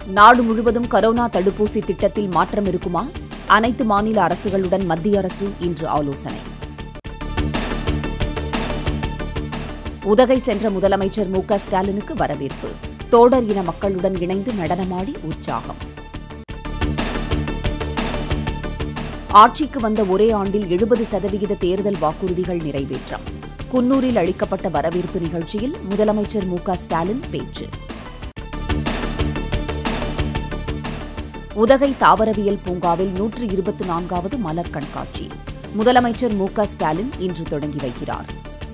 நாடு முழுவதும் கரோனா தடுப்பூசி திட்டத்தில் மாற்றம் இருக்குமா அனைத்து மாநில அரசுகளுடன் மத்திய அரசு இன்று ஆலோசனை உதகை சென்ற முதலமைச்சர் மு க ஸ்டாலினுக்கு வரவேற்பு தோடர் இன மக்களுடன் இணைந்து நடனமாடி உற்சாகம் ஆட்சிக்கு வந்த ஒரே ஆண்டில் எழுபது சதவிகித தேர்தல் வாக்குறுதிகள் நிறைவேற்றம் குன்னூரில் அளிக்கப்பட்ட வரவேற்பு நிகழ்ச்சியில் முதலமைச்சர் மு க ஸ்டாலின் பேச்சு உதகை தாவரவியல் பூங்காவில் நூற்று இருபத்தி நான்காவது மலர் கண்காட்சி முதலமைச்சர் மு க ஸ்டாலின் இன்று தொடங்கி வைக்கிறார்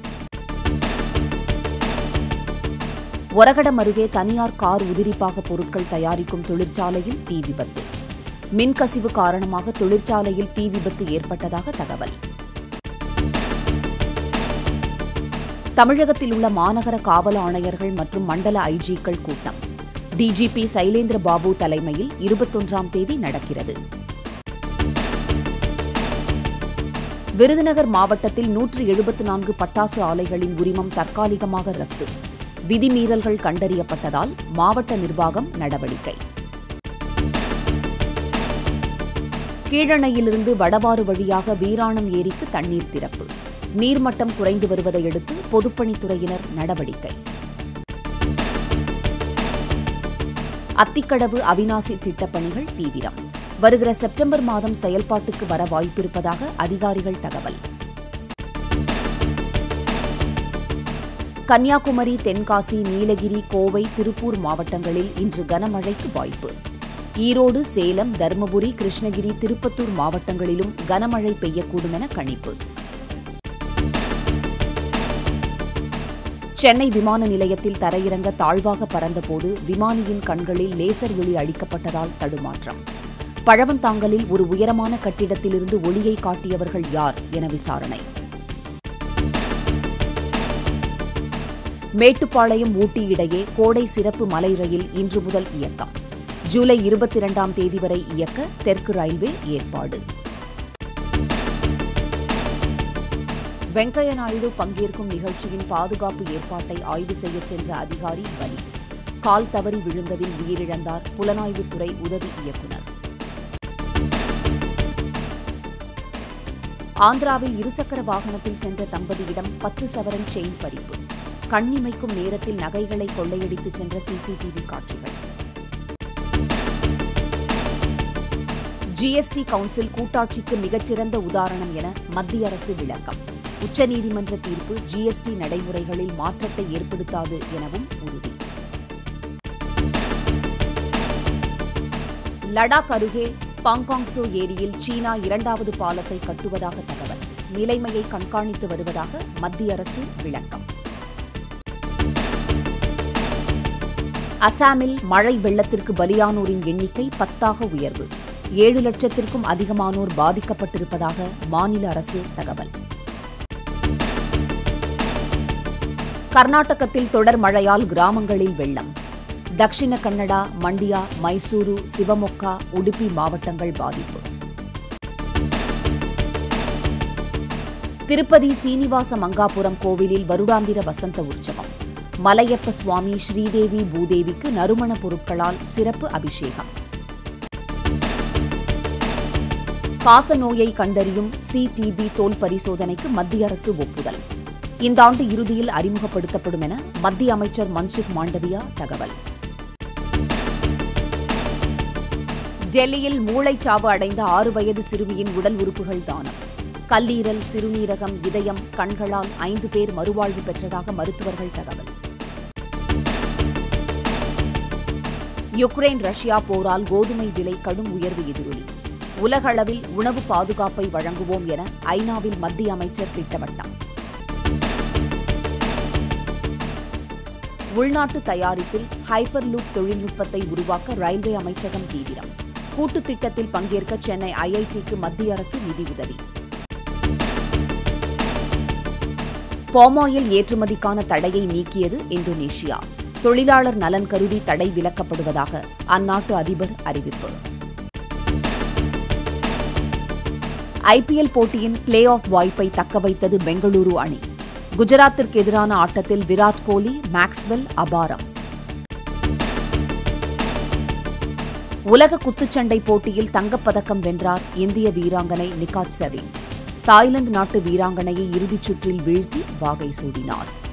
ஒரகடம் அருகே தனியார் கார் உதிரிப்பாக பொருட்கள் தயாரிக்கும் தொழிற்சாலையில் தீ விபத்து மின்கசிவு காரணமாக தொழிற்சாலையில் தீ விபத்து ஏற்பட்டதாக தகவல் தமிழகத்தில் உள்ள மாநகர காவல் ஆணையர்கள் மற்றும் மண்டல ஐஜிக்கள் கூட்டம் டிஜிபி சைலேந்திர பாபு தலைமையில் இருபத்தொன்றாம் தேதி நடக்கிறது விருதுநகர் மாவட்டத்தில் நூற்று எழுபத்து நான்கு பட்டாசு ஆலைகளின் உரிமம் தற்காலிகமாக ரத்து விதிமீறல்கள் கண்டறியப்பட்டதால் மாவட்ட நிர்வாகம் நடவடிக்கை கீழணையிலிருந்து வடவாறு வழியாக வீராணம் ஏரிக்கு தண்ணீர் திறப்பு நீர்மட்டம் குறைந்து வருவதையடுத்து பொதுப்பணித்துறையினர் நடவடிக்கை அத்திக்கடவு அவினாசி திட்டப்பணிகள் தீவிரம் வருகிற செப்டம்பர் மாதம் செயல்பாட்டுக்கு வர வாய்ப்பிருப்பதாக அதிகாரிகள் தகவல் கன்னியாகுமரி தென்காசி நீலகிரி கோவை திருப்பூர் மாவட்டங்களில் இன்று கனமழைக்கு வாய்ப்பு ஈரோடு சேலம் தருமபுரி கிருஷ்ணகிரி திருப்பத்தூர் மாவட்டங்களிலும் கனமழை பெய்யக்கூடும் என கணிப்பு சென்னை விமான நிலையத்தில் தரையிறங்க தாழ்வாக பறந்தபோது விமானியின் கண்களில் லேசர் ஒளி அளிக்கப்பட்டதால் தடுமாற்றம் பழவந்தாங்கலில் ஒரு உயரமான கட்டிடத்திலிருந்து ஒளியை காட்டியவர்கள் யார் என விசாரணை மேட்டுப்பாளையம் ஊட்டி இடையே கோடை சிறப்பு மலை ரயில் இன்று முதல் இயக்கம் ஜூலை இருபத்தி இரண்டாம் தேதி வரை இயக்க தெற்கு ரயில்வே ஏற்பாடு வெங்கையா நாயுடு பங்கேற்கும் நிகழ்ச்சியின் பாதுகாப்பு ஏற்பாட்டை ஆய்வு செய்ய சென்ற அதிகாரி பலி கால் தவறி விழுந்ததில் உயிரிழந்தார் புலனாய்வுத்துறை உதவி இயக்குநர் ஆந்திராவில் இருசக்கர வாகனத்தில் சென்ற தம்பதியிடம் பத்து சவரன் செயின் பறிப்பு கண்ணிமைக்கும் நேரத்தில் நகைகளை கொள்ளையடித்து சென்ற சிசிடிவி காட்சிகள் ஜிஎஸ்டி கவுன்சில் கூட்டாட்சிக்கு மிகச்சிறந்த உதாரணம் என மத்திய அரசு விளக்கம் உச்சநீதிமன்ற தீர்ப்பு ஜிஎஸ்டி நடைமுறைகளில் மாற்றத்தை ஏற்படுத்தாது எனவும் உறுதி லடாக் அருகே பாங்காங்சோ ஏரியில் சீனா இரண்டாவது பாலத்தை கட்டுவதாக தகவல் நிலைமையை கண்காணித்து வருவதாக மத்திய அரசு விளக்கம் அசாமில் மழை வெள்ளத்திற்கு பலியானோரின் எண்ணிக்கை பத்தாக உயர்வு ஏழு லட்சத்திற்கும் அதிகமானோர் பாதிக்கப்பட்டிருப்பதாக மாநில அரசு தகவல் கர்நாடகத்தில் தொடர் மழையால் கிராமங்களில் வெள்ளம் தக்ஷிண கன்னடா மண்டியா மைசூரு சிவமொக்கா உடுப்பி மாவட்டங்கள் பாதிப்பு திருப்பதி சீனிவாச மங்காபுரம் கோவிலில் வருடாந்திர வசந்த உற்சவம் மலையப்ப சுவாமி ஸ்ரீதேவி பூதேவிக்கு நறுமண பொருட்களால் சிறப்பு அபிஷேகம் காச நோயை கண்டறியும் சிடிபி தோல் பரிசோதனைக்கு மத்திய அரசு ஒப்புதல் இந்த ஆண்டு இறுதியில் அறிமுகப்படுத்தப்படும் என மத்திய அமைச்சர் மன்சுக் மாண்டவியா தகவல் டெல்லியில் மூளைச்சாவு அடைந்த ஆறு வயது சிறுமியின் உடல் உறுப்புகள் தானம் கல்லீரல் சிறுநீரகம் இதயம் கண்களால் ஐந்து பேர் மறுவாழ்வு பெற்றதாக மருத்துவர்கள் தகவல் யுக்ரைன் ரஷ்யா போரால் கோதுமை விலை கடும் உயர்வு எதிரொலி உலகளவில் உணவு பாதுகாப்பை வழங்குவோம் என ஐநாவில் மத்திய அமைச்சர் திட்டவட்டம் உள்நாட்டு தயாரிப்பில் ஹைப்பர் லூப் தொழில்நுட்பத்தை உருவாக்க ரயில்வே அமைச்சகம் தீவிரம் கூட்டுத் திட்டத்தில் பங்கேற்க சென்னை ஐஐடிக்கு மத்திய அரசு நிதியுதவி பாமாயில் ஏற்றுமதிக்கான தடையை நீக்கியது இந்தோனேஷியா தொழிலாளர் நலன் கருதி தடை விலக்கப்படுவதாக அந்நாட்டு அதிபர் அறிவிப்பு ஐபிஎல் போட்டியின் பிளே ஆஃப் வாய்ப்பை தக்கவைத்தது பெங்களூரு அணி குஜராத்திற்கு எதிரான ஆட்டத்தில் விராட் கோலி மேக்ஸ்வெல் அபாரம் உலக குத்துச்சண்டை போட்டியில் தங்கப்பதக்கம் வென்றார் இந்திய வீராங்கனை நிகாத் சரீன் தாய்லாந்து நாட்டு வீராங்கனையை இறுதிச் சுற்றில் வீழ்த்தி வாகை சூடினார்